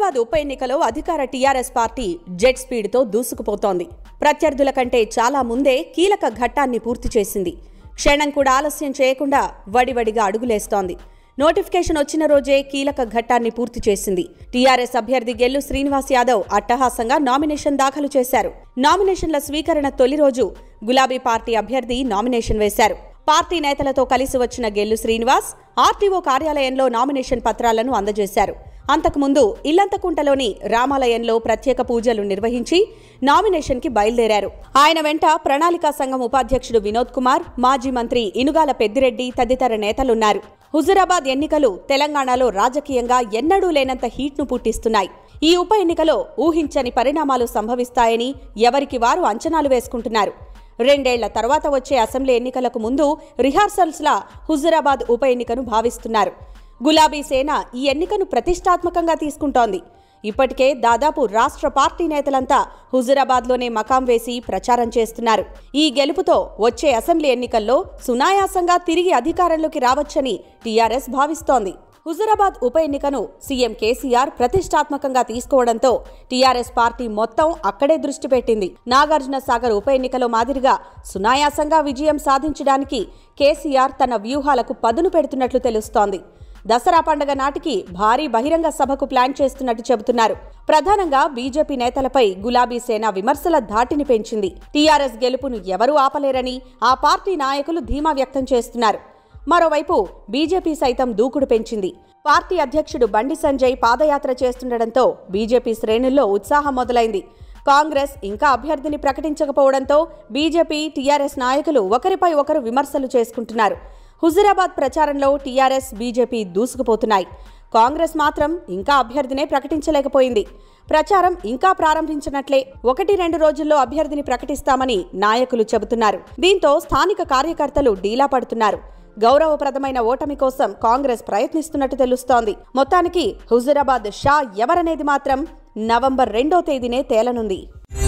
హుజురాబాద్ ఉప ఎన్నికలో అధికార టీఆర్ఎస్ పార్టీ జెట్ స్పీడ్తో దూసుకుపోతోంది ప్రత్యర్థుల కంటే చాలా ముందే కీలక ఘట్టాన్ని పూర్తి చేసింది క్షణం కూడా ఆలస్యం చేయకుండా వడివడిగా అడుగులేస్తోంది నోటిఫికేషన్ వచ్చిన రోజే కీలక ఘట్టాన్ని పూర్తి చేసింది టీఆర్ఎస్ అభ్యర్థి గెల్లు శ్రీనివాస్ యాదవ్ అట్టహాసంగా నామినేషన్ దాఖలు చేశారు నామినేషన్ల స్వీకరణ తొలి రోజు గులాబీ పార్టీ అభ్యర్థి నామినేషన్ వేశారు పార్టీ నేతలతో కలిసి వచ్చిన గెల్లు శ్రీనివాస్ ఆర్టీఓ కార్యాలయంలో నామినేషన్ పత్రాలను అందజేశారు అంతకుముందు ఇల్లంతకుంటలోని రామాలయంలో ప్రత్యేక పూజలు నిర్వహించి నామినేషన్కి బయలుదేరారు ఆయన వెంట ప్రణాళికా సంఘం ఉపాధ్యక్షుడు వినోద్ కుమార్ మాజీ మంత్రి ఇనుగాల పెద్దిరెడ్డి తదితర నేతలున్నారు హుజురాబాద్ ఎన్నికలు తెలంగాణలో రాజకీయంగా ఎన్నడూ లేనంత హీట్ను పుట్టిస్తున్నాయి ఈ ఉప ఎన్నికలో ఊహించని పరిణామాలు సంభవిస్తాయని ఎవరికి వారు అంచనాలు వేసుకుంటున్నారు రెండేళ్ల తర్వాత వచ్చే అసెంబ్లీ ఎన్నికలకు ముందు రిహార్సల్స్లా హుజురాబాద్ ఉప ఎన్నికను భావిస్తున్నారు గులాబీ సేన ఈ ఎన్నికను ప్రతిష్టాత్మకంగా తీసుకుంటోంది ఇప్పటికే దాదాపు రాష్ట్ర పార్టీ నేతలంతా హుజురాబాద్లోనే మకాం వేసి ప్రచారం చేస్తున్నారు ఈ గెలుపుతో వచ్చే అసెంబ్లీ ఎన్నికల్లో సునాయాసంగా తిరిగి అధికారంలోకి రావచ్చని టీఆర్ఎస్ భావిస్తోంది హుజురాబాద్ ఉప ఎన్నికను సీఎం కేసీఆర్ ప్రతిష్టాత్మకంగా తీసుకోవడంతో టీఆర్ఎస్ పార్టీ మొత్తం అక్కడే దృష్టి పెట్టింది నాగార్జున సాగర్ ఉప ఎన్నికలో మాదిరిగా సునాయాసంగా విజయం సాధించడానికి కేసీఆర్ తన వ్యూహాలకు పదును పెడుతున్నట్లు తెలుస్తోంది దసరా పండగ నాటికి భారీ బహిరంగ సభకు ప్లాన్ చేస్తున్నట్టు చెబుతున్నారు ప్రధానంగా బీజేపీ నేతలపై గులాబీ సేన విమర్శల ధాటిని పెంచింది టీఆర్ఎస్ గెలుపును ఎవరూ ఆపలేరని ఆ పార్టీ నాయకులు ధీమా వ్యక్తం చేస్తున్నారు మరోవైపు బీజేపీ సైతం దూకుడు పెంచింది పార్టీ అధ్యక్షుడు బండి సంజయ్ పాదయాత్ర చేస్తుండటంతో బీజేపీ శ్రేణుల్లో ఉత్సాహం మొదలైంది కాంగ్రెస్ ఇంకా అభ్యర్థిని ప్రకటించకపోవడంతో బీజేపీ టీఆర్ఎస్ నాయకులు ఒకరిపై ఒకరు విమర్శలు చేసుకుంటున్నారు హుజురాబాద్ ప్రచారంలో టీఆర్ఎస్ బీజేపీ దూసుకుపోతున్నాయి కాంగ్రెస్ మాత్రం ఇంకా అభ్యర్థినే ప్రకటించలేకపోయింది ప్రచారం ఇంకా ప్రారంభించినట్లే ఒకటి రెండు రోజుల్లో అభ్యర్థిని ప్రకటిస్తామని నాయకులు చెబుతున్నారు దీంతో స్థానిక కార్యకర్తలు డీలా పడుతున్నారు గౌరవప్రదమైన ఓటమి కోసం కాంగ్రెస్ ప్రయత్నిస్తున్నట్టు తెలుస్తోంది మొత్తానికి హుజురాబాద్ షా ఎవరనేది మాత్రం నవంబర్ రెండో తేదీనే తేలనుంది